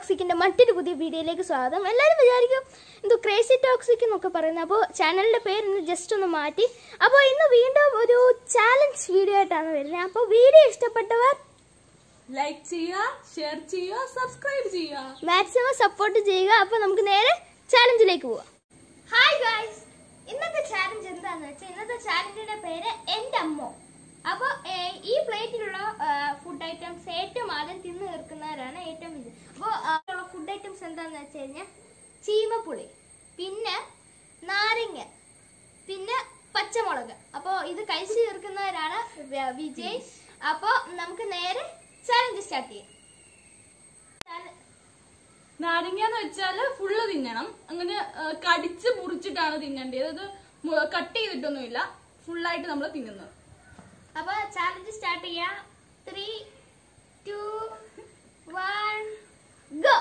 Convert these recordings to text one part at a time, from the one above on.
ടോക്സിക്കിന്റെ മറ്റൊരു പുതിയ വീഡിയോയിലേക്ക് സ്വാഗതം എല്ലാവരും വിചാരിക്കും എന്തോ ക്രേസി ടോക്സിക് എന്നൊക്കെ പറയുന്നത് അപ്പോൾ ചാനലിന്റെ പേര് ഇന്ന് ജസ്റ്റ് ഒന്ന് മാറ്റി അപ്പോൾ ഇന്ന് വീണ്ടും ഒരു ചാലഞ്ച് വീഡിയോ ആയിട്ടാണ് വരുന്നത് അപ്പോൾ വീഡിയോ ഇഷ്ടപ്പെട്ടവർ ലൈക്ക് ചെയ്യുക ഷെയർ ചെയ്യുക സബ്സ്ക്രൈബ് ചെയ്യുക മാക്സിമം സപ്പോർട്ട് ചെയ്യുക അപ്പോൾ നമുക്ക് നേരെ ചാലഞ്ചിലേക്ക് പോവാം ഹായ് ഗായ്സ് ഇന്നത്തെ ചാലഞ്ച് എന്താന്ന് വെച്ചാൽ ഇന്നത്തെ ചാലഞ്ചിന്റെ പേര് എന്റെ അമ്മ അപ്പോൾ ഈ പ്ലേറ്റിലുള്ള ഫുഡ് ഐറ്റംസ് ഏറ്റവും ആദ്യം തിന്നു തീർക്കുന്നവരാണ് ഏറ്റവും ഇത് അപ്പോൾ ഫുഡ് ഐറ്റംസ് എന്താന്ന് വെച്ച് കഴിഞ്ഞാൽ ചീമപ്പുളി പിന്നെ നാരങ്ങ പിന്നെ പച്ചമുളക് അപ്പോൾ ഇത് കഴിച്ചു തീർക്കുന്നവരാണ് വ- വിജയ് അപ്പോൾ നമുക്ക് നേരെ ചാലഞ്ച് സ്റ്റാർട്ട് ചെയ്യാം ചാല- നാരങ്ങ എന്ന് വെച്ചാല് ഫുള്ള് തിന്നണം അങ്ങനെ ആ, കടിച്ച് മുറിച്ചിട്ടാണ് തിന്നേണ്ടത് അത് മു- കട്ട് ചെയ്തിട്ടൊന്നുമില്ല ഫുള്ളായിട്ട് നമ്മൾ തിന്നുന്നത് അപ്പൊ ചാലഞ്ച് സ്റ്റാർട്ട് ചെയ്യാം ത്രീ ടു വൺ ഗോ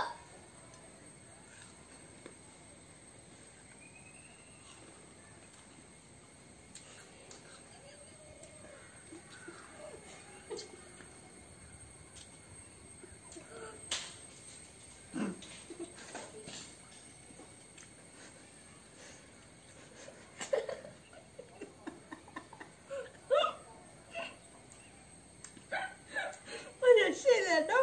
രക്ഷയില്ലേട്ടോ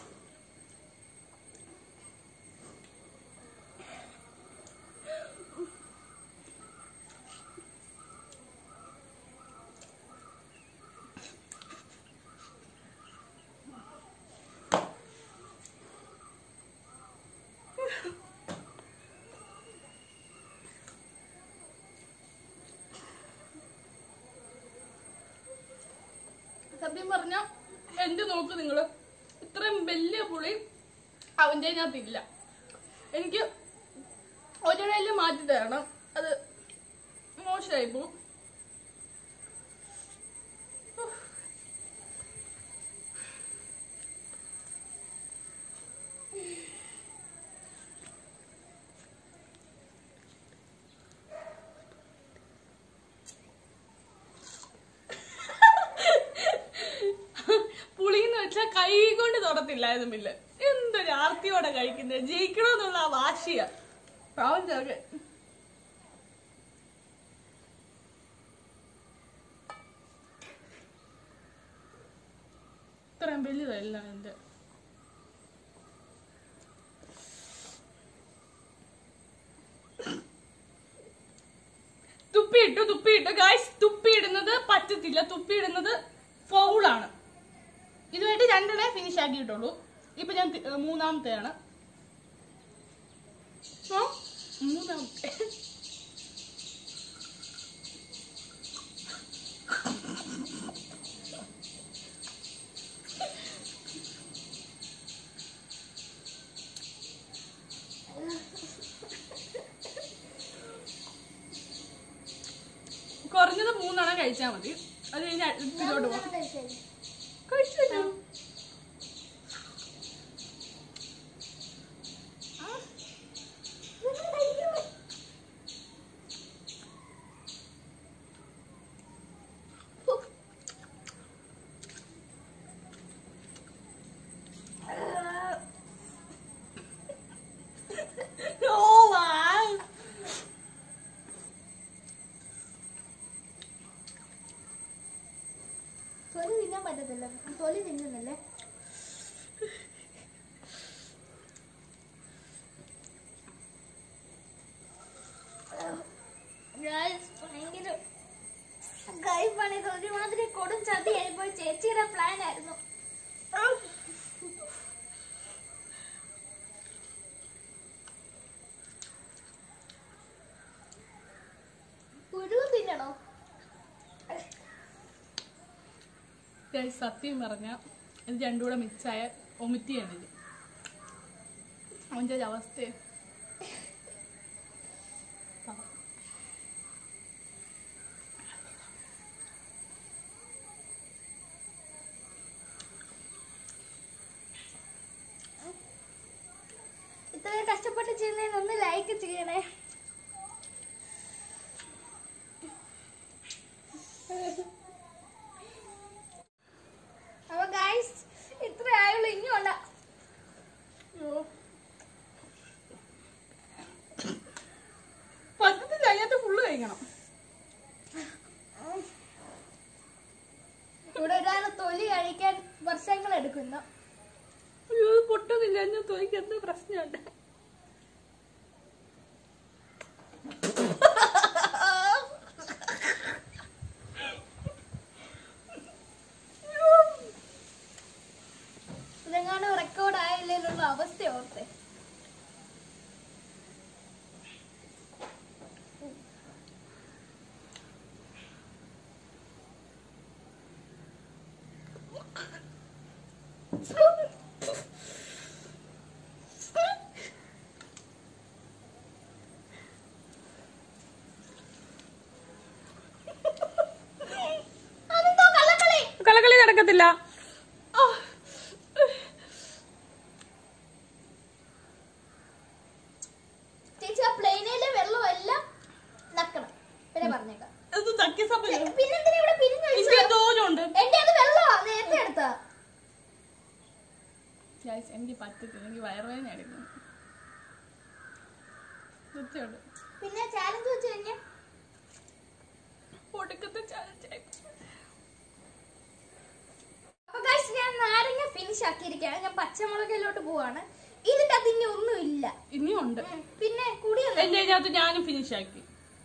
സത്യം പറഞ്ഞ എന്ത് നോക്ക് നിങ്ങള് ഇത്രയും വലിയ പുളി അവന്റെ അതിനകത്തില്ല എനിക്ക് ഒരിടയിൽ മാറ്റി തരണം അത് മോശമായി പോവും പുളിന്ന് വെച്ചാൽ കൈ കൊണ്ട് തൊടത്തില്ലായിരുന്നു മില്ല് എന്തൊരു ആർത്തിയോടെ കഴിക്കുന്നത് ജയിക്കണമെന്നുള്ള ആ വാശിയാ പാവം ചേർക്കെ ഇത്രയും വലുതല്ല എന്റെ തുപ്പിയിട്ടു തുപ്പിയിട്ടു ഗായ്സ് തുപ്പിയിടുന്നത് പറ്റത്തില്ല തുപ്പിയിടുന്നത് ഫൗളാണ് ഇതുമായിട്ട് രണ്ടെണ്ണേ ഫിനിഷ് ആക്കിയിട്ടുള്ളൂ ഇപ്പൊ ഞാൻ തി- ഏർ മൂന്നാമത്തെയാണ് ആ, മൂന്നാമത്തെ കുറഞ്ഞത് മൂന്നെണ്ണം കഴിച്ചാൽ മതി അത് കഴിഞ്ഞ് അടുത്തതിലോട്ട് പോകാം കഴിച്ചല്ലോ Oh, wow. തൊലി തിന്നാൻ പറ്റത്തില്ല തൊലി തിന്നുന്നല്ലേ Guys, ഭയങ്കര ഗൈസ് പണിത് ഒരുമാതിരി കൊടും ചതിയായിപ്പോ ചേച്ചിയുടെ പ്ലാൻ ആയിരുന്നു പുഴു തിന്നണോ Guys, സത്യം പറഞ്ഞ ഇത് രണ്ടും കൂടെ മിക്സായ ഒമിറ്റ് ചെയ്യണില്ല അവൻ്റെ ഒരു അവസ്ഥ ഇത്രയും കഷ്ടപ്പെട്ട് ചെയ്യുന്നതിന് ഒന്ന് ലൈക്ക് ചെയ്യണേ അപ്പൊ ഗൈസ് ഇത്ര ആയുള്ളൂ ഇനി ഉണ്ടാ അയ്യോ പൊട്ടുന്നില്ല ഞാൻ തോന്നിക്ക് എന്ത് പ്രശ്നമുണ്ട് ഇതെങ്ങാണ്ട് റെക്കോർഡ് ആയില്ലേലുള്ള അവസ്ഥ ഓർത്തെ അതെന്തോ കള്ളക്കളി കളകളി നടക്കത്തില്ല ചേച്ചി ആ പ്ലെയിനിലെ വെള്ളം എല്ലാം നക്കണം പിന്നെ പറഞ്ഞേക്കാം ഇത് തക്കി സമയം പിന്നെന്തിനാ ഇവിടെ പിരിഞ്ഞു എനിക്ക് എന്തോരമുണ്ട് എന്റെ അത് വെള്ളമാ നേരത്തെ എടുത്ത Guys, എനിക്ക് പറ്റത്തില്ല എനിക്ക് വയറുവേദന എടുക്കുന്നു സത്യമുണ്ട് പിന്നെ ചാലഞ്ച് വെച്ച് കഴിഞ്ഞാൽ ഒടുക്കത്തെ ചാലഞ്ചായി അപ്പൊ guys, ഞാൻ നാരങ്ങ ഫിനിഷ് ആക്കിയിരിക്കുകയാണ് ഞാൻ പച്ചമുളകിലോട്ട് പോവാണ് ഇതിന്റെ അത് ഇനി ഒന്നുമില്ല ഇനിയും ഉണ്ട് ഉം. പിന്നെ കുടിയൊന്നും എന്റെ അതിനകത്ത് ഞാനും ഫിനിഷ് ആക്കി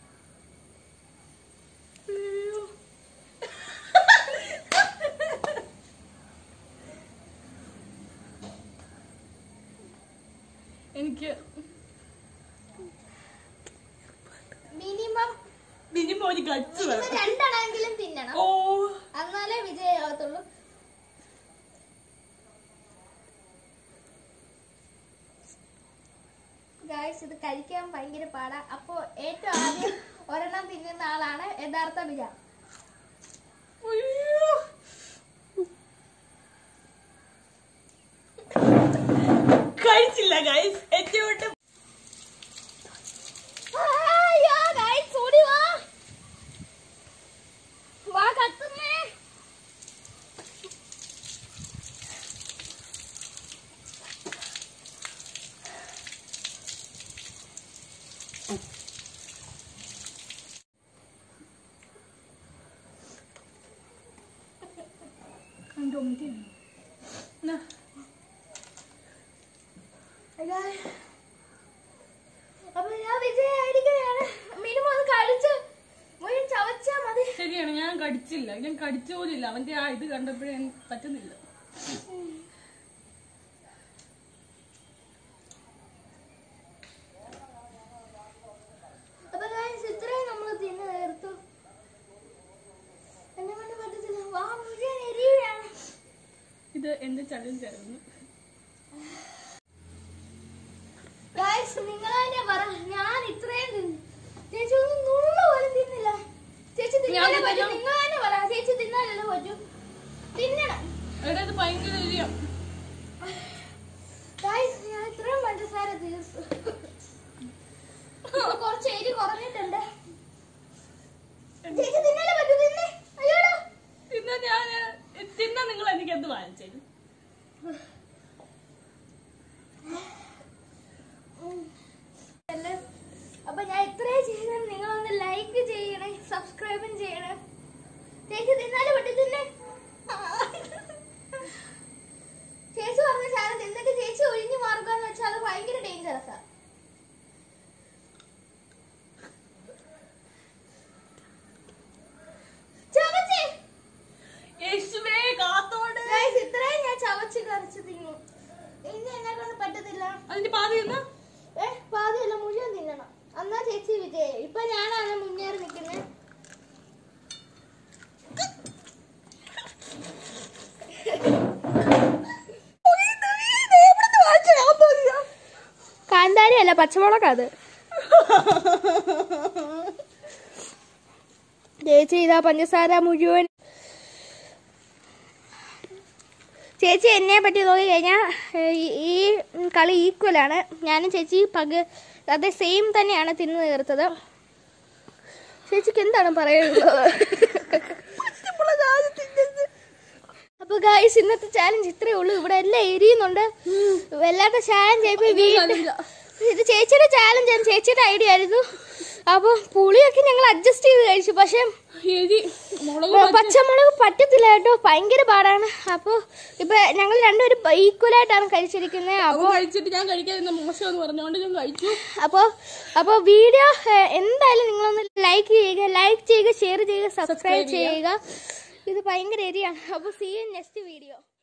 എനിക്ക് മിനിമം മിനിമം ഒരു ഗട്സ് വേണം രണ്ടെണ്ണമെങ്കിലും തിന്നണം ഓ എന്നാലേ വിജയമാകത്തുള്ളൂ ഗായ്സ് ഇത് കഴിക്കാൻ ഭയങ്കര പാടാ അപ്പൊ ഏറ്റവും ആദ്യം ഒരെണ്ണം തിന്നുന്ന ആളാണ് യഥാർത്ഥ വിജ അയ്യോ. കഴിച്ചില്ല ഗൈസ് എന്റെ കൊണ്ട് അയ്യോ, guys, ഓടി വാ. വാ, കത്തുന്നേ. എന്റെ ഒമ്പതി അയ്യോ. അപ്പൊ ഞാൻ വിജയായിരിക്കുകയാണ് മിനിമം ഒന്ന് കഴിച്ച് മുഴുവൻ ചവച്ചാ മതി ശരിയാണ് ഞാൻ കടിച്ചില്ല ഞാൻ കടിച്ച പോലില്ല അവന്റെ ആ ഇത് കണ്ടപ്പോഴേ എനിക്ക് പറ്റുന്നില്ല അപ്പൊ guys, ഇത്രയും നമ്മൾ തിന്ന് തീർത്തു എന്നെ കൊണ്ട് പറ്റത്തില്ല വാ മുഴുവൻ എരിയാണ് ഇത് എന്റെ ചലഞ്ച് ആയിരുന്നു ഗായ്സ് നിങ്ങൾ തന്നെ പറ ഞാൻ ഇത്രയും തിന്നു ചേച്ചി ഒന്നും നുള്ള പോലും തിന്നില്ല ചേച്ചി തിന്നാലേ ഞാൻ പറ്റൂ തിന്നാം. നിങ്ങൾ തന്നെ പറ ചേച്ചി തിന്നാലല്ലേ പറ്റൂ തിന്നണം എടാ ഇത് ഭയങ്കര എരിയാ ഗായ്സ് ഞാൻ ഇത്രയും പഞ്ചസാര തീർത്തു ഇപ്പൊ കുറച്ച് എരി കുറഞ്ഞിട്ടുണ്ട് ചേച്ചി തിന്നാലേ പറ്റൂ തിന്നേ അയ്യോടാ തിന്ന ഞാൻ തിന്ന നിങ്ങൾ എനിക്ക് എന്ത് വാങ്ങിച്ചു അല്ലേ? അപ്പൊ ഞാൻ ഇത്രയും ചെയ്താൽ നിങ്ങളൊന്ന് ലൈക്ക് ചെയ്യണേ സബ്സ്ക്രൈബും ചെയ്യണേ ചേച്ചി തിന്നാലും പറ്റി തിന്നെ ചേച്ചി പറഞ്ഞ സാധനം തിന്നിട്ട് ചേച്ചി ഒഴിഞ്ഞു മാറുക എന്ന് വെച്ചാൽ അത് ഭയങ്കര ഡേഞ്ചറസാ ചവച്ചേ യേശുവേ കാത്തോട് Guys, ഇത്രയും ഞാൻ ചവച്ച് കരച്ച് തിന്നു ഇനി എന്നെ കൊണ്ട് പറ്റത്തില്ല അതിന്റെ പാതി എന്നാ ഏ പാതിയല്ല മുഴുവൻ തിന്നണം എന്നാ ചേച്ചി വിജയ ഇപ്പൊ ഞാനാണ് മുന്നേറി നിൽക്കുന്നത് കാന്താരി അല്ല പച്ചമുളക് അത് ചേച്ചി ഇതാ പഞ്ചസാര മുഴുവൻ ചേച്ചി എന്നെ പറ്റി നോക്കി കഴിഞ്ഞാൽ ഈ കളി ഈക്വൽ ആണ് ഞാനും ചേച്ചി പക അതേ സെയിം തന്നെയാണ് തിന്നു തീർത്തത് ചേച്ചിക്ക് എന്താണ് പറയാനുള്ളത് അപ്പൊ ഗായ്സ് ഇന്നത്തെ ചാലഞ്ച് ഇത്രയേ ഉള്ളൂ ഇവിടെ എല്ലാം എരിയുന്നുണ്ട് വല്ലാത്ത ചാലഞ്ച് ആയിപ്പോയി വീട്ടിൽ ഇത് ചേച്ചിയുടെ ചാലഞ്ചാണ് ചേച്ചിയുടെ ഐഡിയ ആയിരുന്നു അപ്പോൾ പുളിയൊക്കെ ഞങ്ങൾ അഡ്ജസ്റ്റ് ചെയ്ത് കഴിച്ചു പക്ഷേ എരി മുളക് ഏ, പച്ചമുളക് പറ്റത്തില്ല കേട്ടോ ഭയങ്കര പാടാണ് അപ്പോൾ ഇപ്പൊ ഞങ്ങൾ രണ്ടുപേരും ഈക്വലായിട്ടാണ് കഴിച്ചിരിക്കുന്നത് അപ്പൊ അപ്പോൾ കഴിച്ചിട്ട് ഞാൻ കഴിക്കാതിരുന്ന മോശം എന്ന് പറഞ്ഞുകൊണ്ട് ഞാൻ കഴിച്ചു അപ്പോൾ അപ്പോൾ വീഡിയോ ഏ, എന്തായാലും നിങ്ങളൊന്ന് ലൈക്ക് ചെയ്യുക ലൈക്ക് ചെയ്യുക ഷെയർ ചെയ്യുക സബ്സ്ക്രൈബ് ചെയ്യുക ഇത് ഭയങ്കര എരിയാണ് അപ്പോൾ സീ നെക്സ്റ്റ് വീഡിയോ